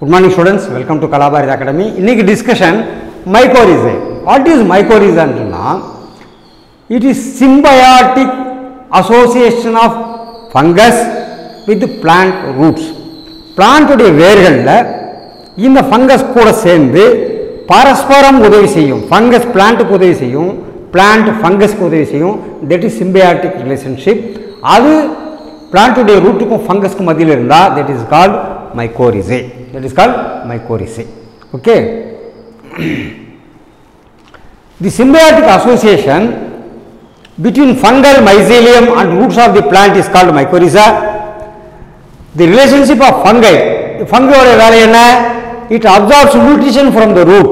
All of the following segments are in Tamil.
Good morning students welcome to Kalabharathi academy இன்னைக்கு டிஸ்கஷன் மைக்கோரிசே வாட் இஸ் மைக்கோரிசான்னு சொன்னால் it is symbiotic association of fungus with plant roots பிளான்ட்டுடைய வேர்களில் இந்த ஃபங்கஸ் கூட சேர்ந்து பரஸ்பரம் உதவி செய்யும் ஃபங்கஸ் பிளான்ட்டுக்கு உதவி செய்யும் பிளான்ட் ஃபங்கஸ்க்கு உதவி செய்யும் தட் இஸ் சிம்பயாட்டிக் ரிலேஷன்ஷிப் அது பிளான்ட்டுடைய ரூட்டுக்கும் ஃபங்கஸ்க்கும் மத்தியில் இருந்தால் that is called mycorrhizae that is called mycorrhizae okay the symbiotic association between fungal mycelium and roots of the plant is called mycorrhiza. The relationship of fungi, fungi ஓட வேலை என்ன it absorbs nutrition from the root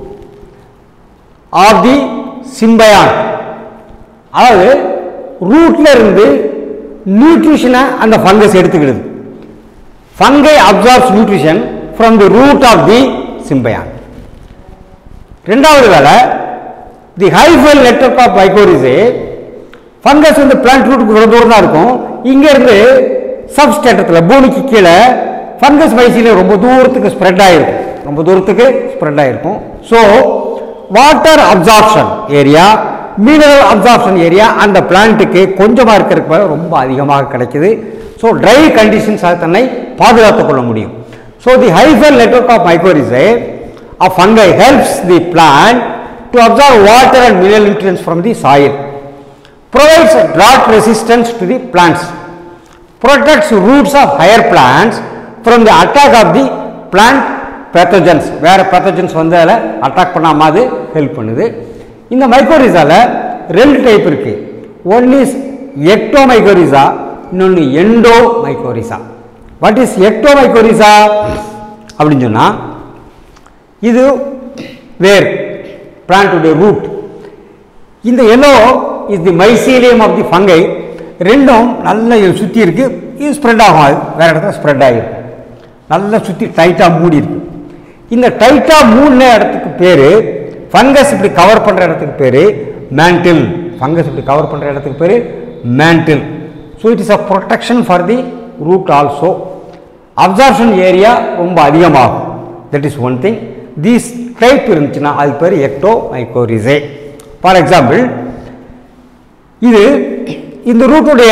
of the symbiont அதாவது ரூட்ல இருந்து நியூட்ரிஷனை அந்த ஃபங்கஸ் எடுத்துக்கிடுது fungi absorbs nutrition from the root of the symbiont ரெண்டாவது வேலை the hyphal network of mycorrhizae fungus வந்து பிளான்ட் ரூட்டுக்கு இவ்வளோ தூரம் தான் இருக்கும் இங்கேருந்து சப்ஸ்டேட்டத்தில் பூமிக்கு கீழே ஃபங்கஸ் மைசியில் ரொம்ப தூரத்துக்கு ஸ்ப்ரெட் ஆகிருக்கும் ரொம்ப தூரத்துக்கு ஸ்ப்ரெட் ஆகிருக்கும் so water absorption area mineral absorption area அந்த பிளான்ட்டுக்கு கொஞ்சமாக இருக்கிறதுக்கு பதிலா ரொம்ப அதிகமாக கிடைக்குது ஸோ ட்ரை கண்டிஷன்ஸ் தன்னை பாதுகாத்துக் கொள்ள முடியும் so the hyphal network of mycorrhizae of fungi helps the plant to absorb water and mineral nutrients from the soil, provides drought resistance to the plants, protects roots of higher plants from the attack of the plant pathogens. வேற pathogens வந்து அதில் அட்டாக் பண்ணாம அது ஹெல்ப் பண்ணுது இந்த மைக்கோரிசால ரெண்டு டைப் இருக்கு ஒன் இஸ் எக்டோ மைக்கோரிசா இன்னொன்று endomycorrhiza what is ectomycorrhiza அப்படின்னு சொன்னால் இது வேர் பிளான்ட்டுடைய ரூட் இந்த yellow is the mycelium of the fungi ரெண்டும் நல்ல சுற்றி இருக்கு இது ஸ்ப்ரெட் ஆகும் அது வேற இடத்துல ஸ்ப்ரெட் ஆகிருக்கும் நல்லா சுற்றி டைட்டாக மூடி இருக்கு இந்த டைட்டாக மூடின இடத்துக்கு பேர் ஃபங்கஸ் இப்படி கவர் பண்ணுற இடத்துக்கு பேர் மேண்டில் ஃபங்கஸ் இப்படி கவர் பண்ணுற இடத்துக்கு பேர் mantle so it is a protection for the root also absorption area ரொம்ப அதிகமாகும் that is one thing these type இருந்துச்சுன்னா அது பேர் எக்டோ மைக்கோரிசே ஃபார் எக்ஸாம்பிள் இது இந்த ரூட்டுடைய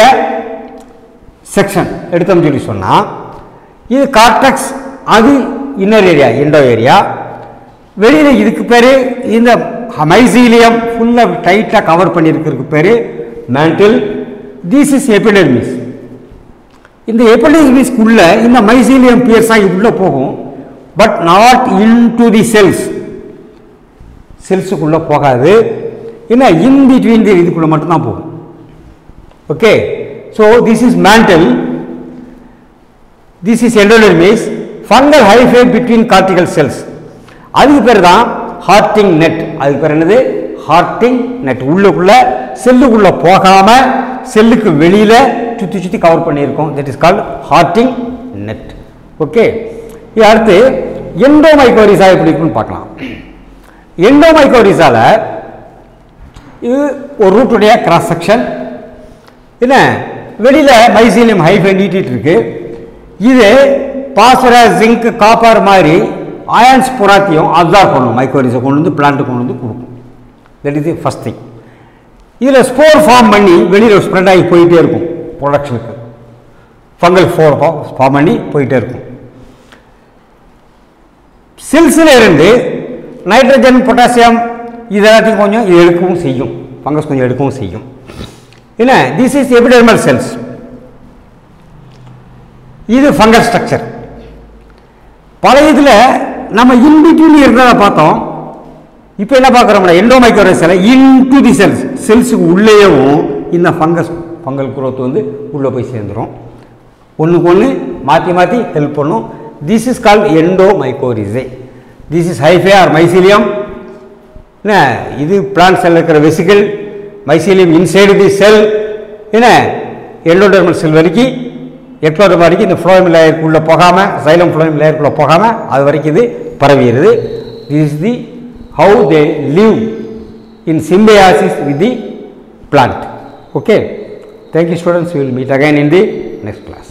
செக்ஷன் எடுத்தோம்னு சொல்லி சொன்னால் இது கார்டெக்ஸ் அது இன்னர் ஏரியா இண்டோ ஏரியா வெளியில் இதுக்கு பேர் இந்த மைசீலியம் ஃபுல்லாக டைட்டாக கவர் பண்ணியிருக்கிறதுக்கு பேர் மேண்டில் திஸ் இஸ் எபிடெர்மிஸ் இந்த எபிடெர்மிஸ்க்குள்ள இந்த மைசீலியம் பியர்ஸாக உள்ளே போகும் but not into the cells செல்ஸுக்குள்ளே போகாது ஏன்னா இன் பிட்வீன் தி இதுக்குள்ளே மட்டும்தான் போகும் okay so this is mantle this is endodermis fungal hyphae between cortical cells அதுக்கு பேர் தான் ஹார்டிங் நெட் அதுக்கு பேர் என்னது ஹார்டிங் நெட் உள்ளுக்குள்ள செல்லுக்குள்ளே போகாமல் செல்லுக்கு வெளியில் சுற்றி சுற்றி கவர் பண்ணியிருக்கோம் that is called Hartig net okay இது அடுத்து எண்டோமைக்கோரிசா எப்படி இருக்குன்னு பார்க்கலாம் எண்டோமைக்கோரிசால இது ஒரு ரூட்டுடைய கிராஸ் செக்ஷன் என்ன வெளியில் மைசீலியம் ஹைஃபை நீட்டிட்டு இருக்கு இது பாஸ்பரஸ் ஜிங்க் காப்பர் மாதிரி அயன்ஸ் புறாத்தையும் அப்சார்ப் பண்ணும் மைக்கோரிஸை கொண்டு வந்து பிளான்ட்டு கொண்டு வந்து கொடுக்கும் that is the first thing இதில் ஸ்போர் ஃபார்ம் பண்ணி வெளியில் ஸ்ப்ரெட் ஆகி போயிட்டே இருக்கும் ப்ரொடக்ஷனுக்கு ஃபங்கல் ஃபோர் ஃபார்ம் பண்ணி போயிட்டே இருக்கும் செல்ஸில் இருந்து நைட்ரஜன் பொட்டாசியம் இது எல்லாத்தையும் கொஞ்சம் இது எடுக்கவும் செய்யும் ஃபங்கஸ் கொஞ்சம் எடுக்கவும் செய்யும் என்ன திஸ் இஸ் எபிடெர்மல் செல்ஸ் இது ஃபங்கல் ஸ்ட்ரக்சர் பல இதில் நம்ம இன்பிட்வீன் இருந்ததை பார்த்தோம் இப்போ என்ன பார்க்குறோம்னா எண்டோமைக்கோரஸில் இன்டு தி செல்ஸ் செல்ஸுக்கு உள்ளேயும் இந்த ஃபங்கஸ் ஃபங்கல் குரோத் வந்து உள்ளே போய் சேர்ந்துடும் ஒன்றுக்கு ஒன்று மாற்றி மாற்றி ஹெல்ப் பண்ணும் this is call endomycorrhizae this is hyphae or mycelium என்ன இது பிளான்ட் செல்ல இருக்கிற vesicle mycelium inside the cell என்ன எண்டோடர்மல் செல் வரைக்கும் எக்டோடர்மல் வரைக்கும் இந்த ஃப்ளோயம் லேயருக்குள்ளே போகாமல் சைலம் ஃப்ளோயம் லேயருக்குள்ளே போகாமல் அது வரைக்கும் இது பரவிடுது this is the how they live in symbiosis with the plant okay thank you students will meet again in the next class